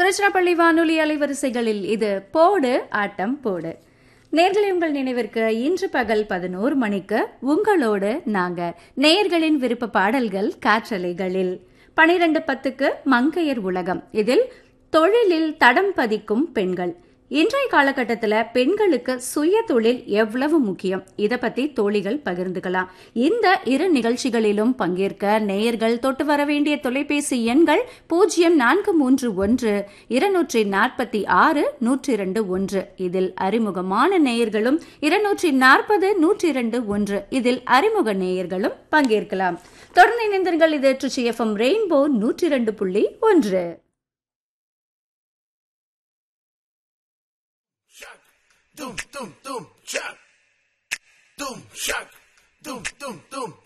திருச்சிராப்பள்ளி வானொலி அலைவரிசைகளில் இது போடு ஆட்டம் போடு நேர்களை உங்கள் நினைவிற்கு இன்று பகல் பதினோரு மணிக்கு உங்களோடு நாங்க நேயர்களின் விருப்ப பாடல்கள் காற்றலைகளில் பனிரெண்டு பத்துக்கு மங்கையர் உலகம் இதில் தொழிலில் தடம் பதிக்கும் பெண்கள் இன்றைய காலகட்டத்தில் பெண்களுக்கு சுய தொழில் எவ்வளவு முக்கியம் இதை பத்தி தோழிகள் பகிர்ந்துக்கலாம் இந்த இரு நிகழ்ச்சிகளிலும் பங்கேற்க நேயர்கள் தொட்டு வர வேண்டிய தொலைபேசி எண்கள் பூஜ்ஜியம் நான்கு மூன்று ஒன்று இருநூற்றி நாற்பத்தி ஆறு நூற்றி இரண்டு ஒன்று இதில் அறிமுகமான நேயர்களும் இருநூற்றி நாற்பது நூற்றி இரண்டு ஒன்று இதில் அறிமுக நேயர்களும் பங்கேற்கலாம் தொடர்ந்து இணைந்தர்கள் இது ட்ரிச்சி எஃப்எம் ரெயின்போ நூற்றி இரண்டு புள்ளி ஒன்று Shock. Doom, doom, doom, shock. Doom, shock.